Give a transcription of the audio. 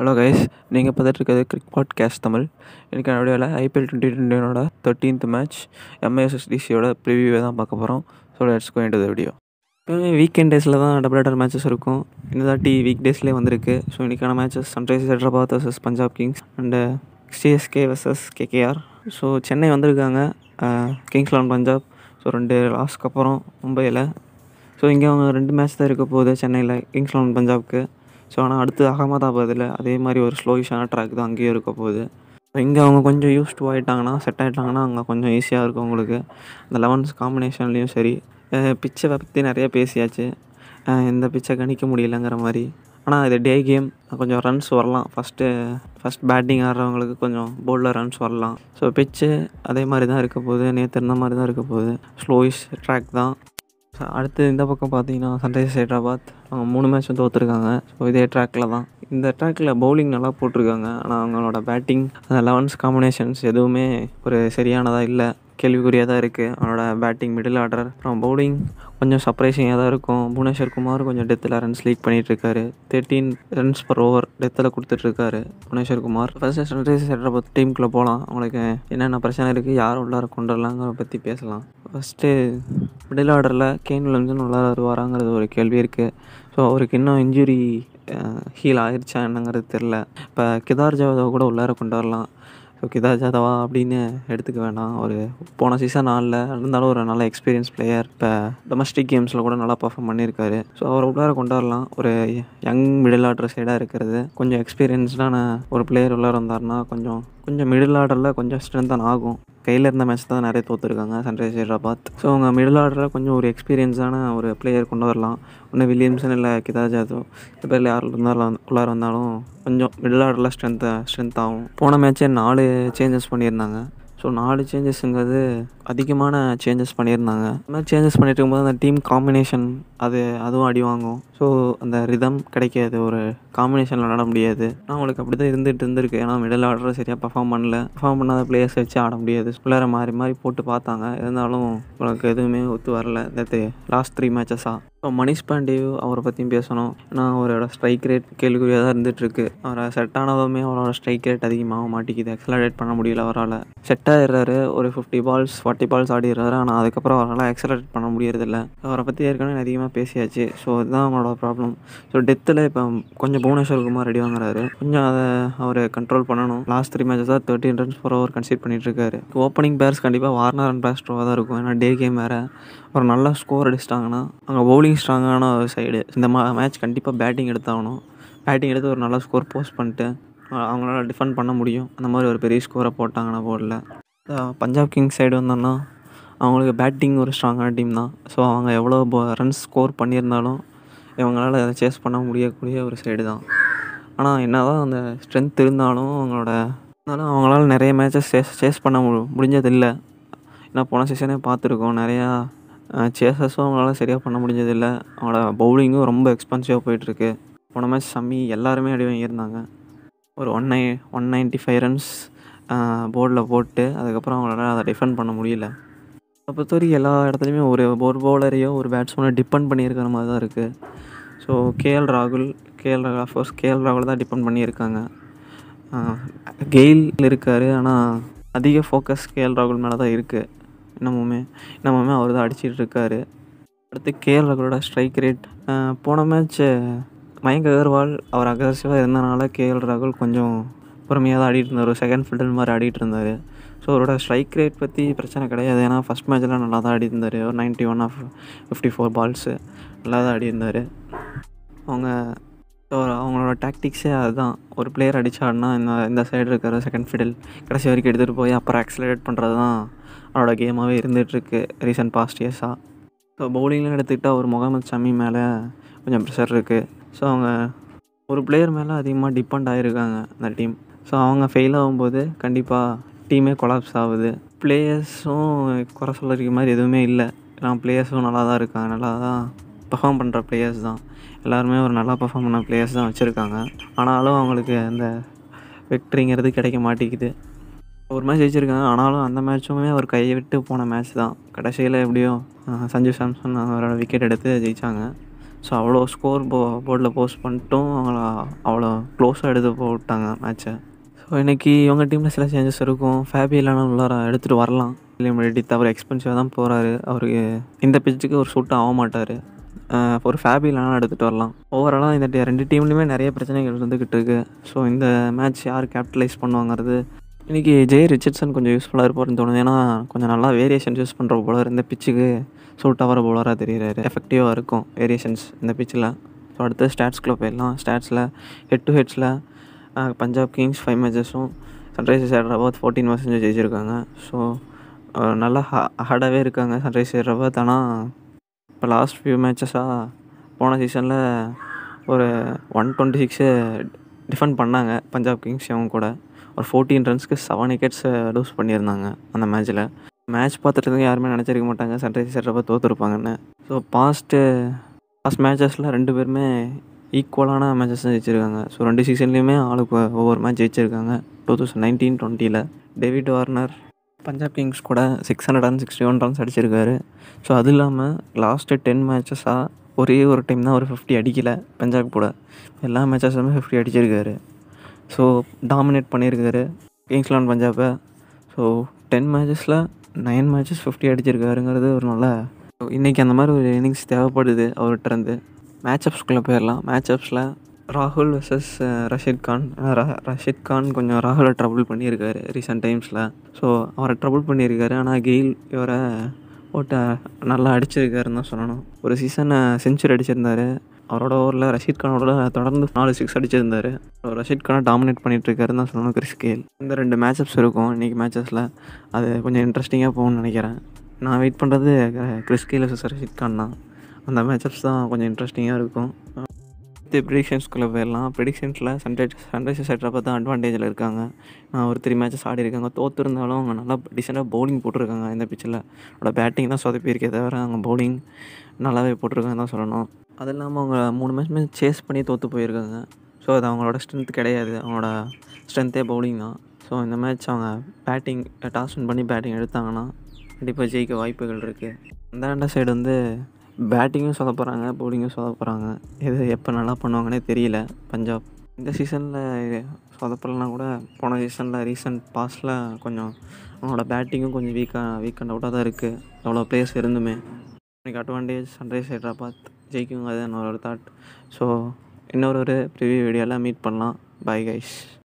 hello guys நீங்கள் பார்த்துட்டு இருக்கிறது கிரிக் பாட்காஸ்ட் தமிழ் இன்றைக்கான வீடியோவில் ஐபிஎல் டுவெண்ட்டி டுவெண்ட்டியோட தேர்ட்டீன்த் மேட்ச் எம்ஐஎஸ்எஸ்டிசியோட ப்ரிவியூவை தான் பார்க்க போகிறோம் so let's go into video எப்பவுமே வீக்கெண்ட் டேஸில் தான் டபுள் ஹெடர் மேட்சஸ் இருக்கும் இந்த தாட்டி வீக் டேஸ்லேயே வந்திருக்கு ஸோ இன்றைக்கான matches Sunrisers Hyderabad versus Punjab Kings and CSK versus KKR so Chennai வந்திருக்காங்க கிங்ஸ் லெவன் பஞ்சாப் ஸோ ரெண்டு லாஸ்ட்க்கு அப்புறம் மும்பையில் ஸோ இங்கே அவங்க ரெண்டு மேட்ச் தான் இருக்க போகுது சென்னையில் கிங்ஸ் லெவன் பஞ்சாப்க்கு ஸோ ஆனால் அடுத்து அகமதாபாத்தில் அதே மாதிரி ஒரு ஸ்லோயிஷான ட்ராக் தான் அங்கேயும் இருக்க போகுது ஸோ இங்கே அவங்க கொஞ்சம் யூஸ்டு ஆகிட்டாங்கன்னா செட் ஆகிட்டாங்கன்னா அங்கே கொஞ்சம் ஈஸியாக இருக்கும் உங்களுக்கு அந்த லெவன்ஸ் காம்பினேஷன்லேயும் சரி பிச்சை பற்றி நிறைய பேசியாச்சு இந்த பிச்சை கணிக்க முடியலங்கிற மாதிரி ஆனால் இது டே கேம் கொஞ்சம் ரன்ஸ் வரலாம் ஃபஸ்ட்டு ஃபஸ்ட் பேட்டிங் ஆடுறவங்களுக்கு கொஞ்சம் போல்டில் ரன்ஸ் வரலாம் ஸோ பிச்சு அதே மாதிரி தான் இருக்க போகுது நேற்று இருந்த மாதிரி தான் இருக்க போகுது ஸ்லோயிஷ் ட்ராக் தான் அடுத்து இந்த பக்கம் பார்த்தீங்கன்னா சன்ரைசர்ஸ் ஹைதராபாத் அவங்க மூணு மேட்ச்சும் தோற்றுருக்காங்க ஸோ இதே ட்ராக்கில் தான் இந்த ட்ராக்கில் பவுலிங் நல்லா போட்டிருக்காங்க ஆனால் அவங்களோட பேட்டிங் அந்த லெவன்ஸ் காம்பினேஷன்ஸ் எதுவுமே ஒரு சரியானதாக இல்லை கேள்விக்குறியாக தான் இருக்குது அவனோட பேட்டிங் மிடில் ஆர்டர் அப்புறம் பவுலிங் கொஞ்சம் சர்ப்ரைசிங்காக தான் இருக்கும் புவனேஸ்வர் குமார் கொஞ்சம் டெத்தில் ரன்ஸ் லீக் பண்ணிகிட்ருக்காரு தேர்ட்டீன் ரன்ஸ் பர் ஓவர் டெத்தில் கொடுத்துட்ருக்காரு புவனேஸ்வர் குமார் ஃபர்ஸ்ட் சன்ரைசர்ஸ் ஹைதராபாத் டீமுக்குள்ளே போகலாம் அவங்களுக்கு என்னென்ன பிரச்சனை இருக்குது யார் உள்ளார கொண்டு வரலாங்கிற பற்றி பேசலாம் ஃபஸ்ட்டு மிடில் ஆர்டரில் கேன் வில்லியம்சன் உள்ளார வருவாராங்கிறது ஒரு கேள்வி இருக்குது ஸோ அவருக்கு இன்னும் இன்ஜுரி ஹீல் ஆயிடுச்சா என்னங்கிறது தெரில இப்போ கிதார் ஜாதவ கூட உள்ளார கொண்டு வரலாம் ஸோ கிதார் ஜாதவா அப்படின்னு எடுத்துக்க வேண்டாம் ஒரு போன சீசன் நாளில் இருந்தாலும் ஒரு நல்ல எக்ஸ்பீரியன்ஸ் பிளேயர் இப்போ டொமஸ்டிக் கேம்ஸில் கூட நல்லா பர்ஃபார்ம் பண்ணியிருக்காரு ஸோ அவர் உள்ளார கொண்டு வரலாம் ஒரு யங் மிடில் ஆர்டர் சைடாக இருக்கிறது கொஞ்சம் எக்ஸ்பீரியன்ஸ்டான ஒரு பிளேயர் உள்ளார வந்தார்னா கொஞ்சம் கொஞ்சம் மிடில் ஆர்டரில் கொஞ்சம் ஸ்ட்ரென்தன் ஆகும் கையில் இருந்த மேட்ச் தான் நிறைய தோற்றுருக்காங்க சன்ரைஸ் ஹைதராபாத் ஸோ அவங்க மிடில் ஆர்டரில் கொஞ்சம் ஒரு எக்ஸ்பீரியன்ஸான ஒரு பிளேயர் கொண்டு வரலாம் ஒன்று வில்லியம்சன் இல்லை கிதா ஜாதவ் இந்த பேரில் யார் இருந்தாலும் உள்ளார வந்தாலும் கொஞ்சம் மிடில் ஆர்டரில் ஸ்ட்ரென்த்தை ஸ்ட்ரென்த் ஆகும் போன மேட்ச்சே நாலு சேஞ்சஸ் பண்ணியிருந்தாங்க ஸோ நாலு சேஞ்சஸ்ங்கிறது அதிகமான சேஞ்சஸ் பண்ணியிருந்தாங்க இந்த மாதிரி சேஞ்சஸ் பண்ணிட்டு இருக்கும்போது அந்த டீம் காம்பினேஷன் அது அதுவும் அடி வாங்கும் ஸோ அந்த ரிதம் கிடைக்காது ஒரு காம்பினேஷனில் விளாட முடியாது நான் அவங்களுக்கு அப்படி தான் இருந்துகிட்டு இருந்திருக்கு ஏன்னா மிடில் ஆர்டர் சரியாக பர்ஃபார்ம் பண்ணல பர்ஃபார்ம் பண்ணாத பிளேயர்ஸ் வச்சு ஆட முடியாது உள்ளார மாறி மாறி போட்டு பார்த்தாங்க இருந்தாலும் உங்களுக்கு எதுவுமே ஒத்து வரல இந்த லாஸ்ட் த்ரீ மேட்சஸாக ஸோ மணிஷ் பாண்டே அவரை பற்றியும் பேசணும் ஏன்னா அவரோட ஸ்ட்ரைக் ரேட் கேள்விக்குறியாக தான் இருந்துகிட்ருக்கு அவரை செட் ஆனதுமே அவரோட ஸ்ட்ரைக் ரேட் அதிகமாக மாட்டிக்குது எக்ஸலரேட் பண்ண முடியல அவரால் செட் ஆகிடுறாரு ஒரு ஃபிஃப்டி பால்ஸ் ஃபார்ட்டி பால்ஸ் ஆடிடுறாரு ஆனால் அதுக்கப்புறம் அவரால் எக்ஸலரேட் பண்ண முடியறதில்ல அவரை பற்றி ஏற்கனவே அதிகமாக பேசியாச்சு ஸோ இதுதான் அவங்களோட ப்ராப்ளம் ஸோ டெத்தில் இப்போ கொஞ்சம் புவனேஸ்வர் குமார் ரெடி வாங்குறாரு கொஞ்சம் அதை அவர் கண்ட்ரோல் பண்ணணும் லாஸ்ட் த்ரீ மேட்சஸ் தான் thirteen runs four over concede பண்ணிகிட்ருக்காரு ஓப்பனிங் பேர்ஸ் கண்டிப்பாக வார்னர் அண்ட் பேஸ்ட்ரோவாக தான் இருக்கும் ஏன்னா டே கேம் வேறு ஒரு நல்ல ஸ்கோர் அடிச்சிட்டாங்கன்னா அங்கே பவுலிங் ஸ்ட்ராங்கான ஒரு சைடு இந்த மா மேட்ச் கண்டிப்பாக பேட்டிங் எடுத்தாகணும் பேட்டிங் எடுத்து ஒரு நல்ல ஸ்கோர் போஸ்ட் பண்ணிட்டு அவங்களால டிஃபெண்ட் பண்ண முடியும் அந்த மாதிரி ஒரு பெரிய ஸ்கோரை போட்டாங்கன்னா போர்டில் பஞ்சாப் கிங்ஸ் சைடு வந்தோன்னா அவங்களுக்கு பேட்டிங் ஒரு ஸ்ட்ராங்கான டீம் தான் ஸோ அவங்க எவ்வளோ ரன்ஸ் ஸ்கோர் பண்ணியிருந்தாலும் இவங்களால் அதை சேஸ் பண்ண முடியக்கூடிய ஒரு சைடு தான் ஆனால் என்ன தான் அந்த ஸ்ட்ரென்த் இருந்தாலும் அவங்களோட இருந்தாலும் அவங்களால நிறைய மேட்சஸ் சேஸ் சேஸ் பண்ண மு முடிஞ்சதில்லை ஏன்னா போன சீசனே பார்த்துருக்கோம் நிறையா சேசஸும் அவங்களால சரியாக பண்ண முடிஞ்சதில்லை அவங்களோட பவுலிங்கும் ரொம்ப எக்ஸ்பென்சிவாக போயிட்டுருக்கு போன மேட்ச் சம்மி எல்லாருமே அடி வாங்கியிருந்தாங்க ஒரு ஒன் நை ஒன் நைன்ட்டி ஃபைவ் ரன்ஸ் போர்டில் போட்டு அதுக்கப்புறம் அவங்களால அதை டிஃபெண்ட் பண்ண முடியல அதை பொறுத்த வரைக்கும் எல்லா இடத்துலையுமே ஒரு ஒரு பவுலரையோ ஒரு பேட்ஸ்மேனோ டிபெண்ட் பண்ணியிருக்கிற மாதிரி தான் இருக்குது ஸோ கேஎல் ராகுல் கேஎல் ராகுல் அஃப்கோர்ஸ் கேஎல் ராகுல் தான் டிபெண்ட் பண்ணியிருக்காங்க கெயில் இருக்கார் ஆனால் அதிக ஃபோக்கஸ் கேஎல் ராகுல் மேலே தான் இருக்குது இன்னமுமே இன்னமுமே அவர் தான் அடிச்சிட்டு இருக்காரு அடுத்து கேஎல் ராகுலோட ஸ்ட்ரைக் ரேட் போன மேட்ச் மயங்க் அகர்வால் அவர் அக்ரஸிவாக இருந்தனால கேஎல் ராகுல் கொஞ்சம் பொறுமையாக தான் ஆடிட்டு இருந்தார் ஒரு செகண்ட் ஃபில்டர் மாதிரி ஆடிட்டு இருந்தார் ஸோ அவரோட ஸ்ட்ரைக் ரேட் பற்றி பிரச்சனை கிடையாது ஏன்னா ஃபஸ்ட் மேட்ச்சில் நல்லா தான் ஆடி இருந்தார் ஒரு ninety one of fifty four balls நல்லா தான் ஆடி இருந்தார் அவங்க ஸோ அவங்களோட டாக்டிக்ஸே அதுதான் ஒரு பிளேயர் அடித்தாடினா இந்த இந்த சைடு இருக்கிற செகண்ட் ஃபிடில் கடைசி வரைக்கும் எடுத்துகிட்டு போய் அப்புறம் ஆக்ஸலரேட் பண்ணுறது தான் அவனோட கேமாகவே இருந்துகிட்ருக்கு ரீசெண்ட் பாஸ்ட் இயர்ஸாக ஸோ பவுலிங்லாம் எடுத்துக்கிட்டால் ஒரு முகமது ஷமி மேலே கொஞ்சம் ப்ரெஷர் இருக்குது ஸோ அவங்க ஒரு பிளேயர் மேலே அதிகமாக டிபெண்ட் ஆகிருக்காங்க அந்த டீம் ஸோ அவங்க ஃபெயில் ஆகும்போது கண்டிப்பாக டீமே கொலாப்ஸ் ஆகுது பிளேயர்ஸும் குறை சொல்லிருக்க மாதிரி எதுவுமே இல்லை ஏன்னா பிளேயர்ஸும் நல்லா தான் இருக்காங்க நல்லா தான் பர்ஃபார்ம் பண்ணுற பிளேயர்ஸ் தான் எல்லாருமே ஒரு நல்லா பர்ஃபார்ம் பண்ண பிளேயர்ஸ் தான் வச்சுருக்காங்க ஆனாலும் அவங்களுக்கு அந்த வெக்ட்ரிங்கிறது கிடைக்க மாட்டேங்குது ஒரு மேட்ச் ஜெயிச்சிருக்காங்க ஆனாலும் அந்த மேட்சுமே அவர் கையை விட்டு போன மேட்ச் தான் கடைசியில் எப்படியோ சஞ்சு சாம்சன் அவரோட விக்கெட் எடுத்து ஜெயித்தாங்க ஸோ அவ்வளோ ஸ்கோர் போ போர்டில் போஸ்ட் பண்ணிட்டும் அவங்கள அவ்வளோ க்ளோஸாக எடுத்து போட்டாங்க மேட்ச்சை ஸோ இன்றைக்கி இவங்க டீமில் சில சேஞ்சஸ் இருக்கும் ஃபேபி இல்லைனா உள்ளார எடுத்துகிட்டு வரலாம் இல்லை அவர் எக்ஸ்பென்சிவாக தான் போகிறாரு அவருக்கு இந்த பிச்சுக்கு ஒரு சூட் ஆக மாட்டார் ஒரு ஃபேபி இல்லைனா எடுத்துகிட்டு வரலாம் ஓவராலாக இந்த டி- ரெண்டு டீம்லேயுமே நிறைய பிரச்சனைகள் இருந்துக்கிட்டு இருக்கு ஸோ இந்த மேட்ச் யார் கேபிட்டலைஸ் பண்ணுவாங்கிறது இன்றைக்கி ஜெய் ரிச்சர்ட்சன் கொஞ்சம் யூஸ்ஃபுல்லாக இருப்பார்னு தோணுது ஏன்னா கொஞ்சம் நல்லா வேரியேஷன்ஸ் யூஸ் பண்ணுற போலர் இந்த பிச்சுக்கு சூட் ஆகிற போலராக தெரியுறாரு எஃபெக்டிவாக இருக்கும் வேரியேஷன்ஸ் இந்த பிச்சில் ஸோ அடுத்து ஸ்டாட்ஸ்குள்ளே போயிடலாம் ஸ்டாட்ஸில் ஹெட் டு ஹெட்ஸில் பஞ்சாப் கிங்ஸ் ஃபைவ் மேட்சஸும் சன்ரைசர்ஸ் ஹைதராபாத் ஃபோர்டீன் பர்சன்டேஜ் ஜெயிச்சிருக்காங்க ஸோ நல்லா ஹார்டாகவே இருக்காங்க சன்ரைஸ் ஹைதராபாத் ஆனால் இப்போ லாஸ்ட் ஃபியூ மேட்சஸாக போன சீசனில் ஒரு ஒன் டுவெண்ட்டி சிக்ஸு டிஃபெண்ட் பண்ணாங்க பஞ்சாப் கிங்ஸ் அவங்க கூட ஒரு ஃபோர்டீன் ரன்ஸ்க்கு செவன் விக்கெட்ஸை லூஸ் பண்ணியிருந்தாங்க அந்த மேட்ச்சில் மேட்ச் பார்த்துட்டு யாருமே நினச்சிருக்க மாட்டாங்க சன்ரைசர்ஸ் ஹைதராபாத் தோற்றுருப்பாங்கன்னு ஸோ பாஸ்ட்டு பாஸ்ட் மேட்சஸில் ரெண்டு பேருமே ஈக்குவலான மேட்சஸ் தான் ஜெயிச்சிருக்காங்க ஸோ ரெண்டு சீசன்லேயுமே ஆளுக்கு ஒவ்வொரு மேட்ச் ஜெயிச்சிருக்காங்க டூ தௌசண்ட் நைன்டீன் டுவெண்ட்டியில் டேவிட் வார்னர் பஞ்சாப் கிங்ஸ் கூட six hundred and sixty one runs அடிச்சிருக்காரு ஸோ அது இல்லாமல் லாஸ்ட்டு டென் மேட்சஸாக ஒரே ஒரு டைம் தான் ஒரு ஃபிஃப்டி அடிக்கலை பஞ்சாப் கூட எல்லா மேட்சஸுமே ஃபிஃப்டி அடிச்சிருக்காரு ஸோ டாமினேட் பண்ணியிருக்காரு கிங்ஸ் லெவன் பஞ்சாப்பை ஸோ டென் மேட்சஸில் நைன் மேட்சஸ் ஃபிஃப்டி அடிச்சிருக்காருங்கிறது ஒரு நல்ல இன்றைக்கி அந்த மாதிரி ஒரு இன்னிங்ஸ் தேவைப்படுது அவர்கிட்ட இருந்து மேட்சப்ஸ்குள்ளே போயிடலாம் மேட்சப்ஸில் ராகுல் வர்சஸ் ரஷீத் கான் ர- ரஷீத் கான் கொஞ்சம் ராகுலை ட்ரபுள் பண்ணியிருக்காரு ரீசெண்ட் டைம்ஸில் ஸோ அவரை ட்ரபுள் பண்ணியிருக்காரு ஆனால் கெயில் இவரை போட்டு நல்லா அடிச்சிருக்காருன்னு தான் சொல்லணும் ஒரு சீசனை செஞ்சுரி அடிச்சிருந்தாரு அவரோட ஓவரில் ரஷீத் கானோட தொடர்ந்து நாலு சிக்ஸ் அடிச்சிருந்தாரு ஸோ ரஷீத் கானை டாமினேட் பண்ணிட்டு இருக்காருன்னு தான் சொல்லணும் கிறிஸ் கேல் இந்த ரெண்டு மேட்சப்ஸ் இருக்கும் இன்றைக்கி மேட்சஸில் அது கொஞ்சம் இன்ட்ரெஸ்டிங்காக போகும்னு நினைக்கிறேன் நான் வெயிட் பண்ணுறது Chris Gayle versus Rashid Khan தான் அந்த மேட்சப்ஸ் தான் கொஞ்சம் இன்ட்ரெஸ்டிங்காக இருக்கும் அடுத்து ப்ரிடிக்ஷன்ஸ்குள்ளே போயிடலாம் ப்ரிடிக்ஷன்ஸில் சன்ரைஸ் சன்ரைசர்ஸ் ஹைதராபாத் தான் அட்வான்டேஜில் இருக்காங்க நான் ஒரு த்ரீ மேட்சஸ் ஆடி இருக்காங்க தோற்றுருந்தாலும் அவங்க நல்லா டீசெண்டாக பவுலிங் போட்டிருக்காங்க இந்த பிச்சில் அவரோட பேட்டிங் தான் சொதப்பியிருக்கே தவிர அவங்க பவுலிங் நல்லாவே போட்டிருக்காங்க தான் சொல்லணும் அது இல்லாமல் அவங்க மூணு மேட்ச்மே சேஸ் பண்ணி தோற்று போயிருக்காங்க ஸோ அது அவங்களோட ஸ்ட்ரென்த் கிடையாது அவங்களோட ஸ்ட்ரென்த்தே பவுலிங் தான் ஸோ இந்த மேட்ச் அவங்க பேட்டிங் டாஸ் வின் பண்ணி பேட்டிங் எடுத்தாங்கன்னா கண்டிப்பாக ஜெயிக்க வாய்ப்புகள் இருக்குது அந்த சைடு வந்து பேட்டிங்கும் சொத போகிறாங்க பவுலிங்கும் சொத போகிறாங்க எது எப்போ நல்லா பண்ணுவாங்கன்னே தெரியல பஞ்சாப் இந்த சீசனில் சொதப்பலனா கூட போன சீசனில் ரீசெண்ட் பாஸ்டில் கொஞ்சம் அவனோட பேட்டிங்கும் கொஞ்சம் வீக்காக வீக் அண்ட் அவுட்டாக தான் இருக்குது எவ்வளோ பிளேயர்ஸ் இருந்துமே எனக்கு அட்வான்டேஜ் சன்ரைஸ் ஹைதராபாத் ஜெயிக்குங்க அது என்னோட தாட் ஸோ இன்னொரு ஒரு ப்ரிவியூ வீடியோவில் மீட் பண்ணலாம் பை கைஸ்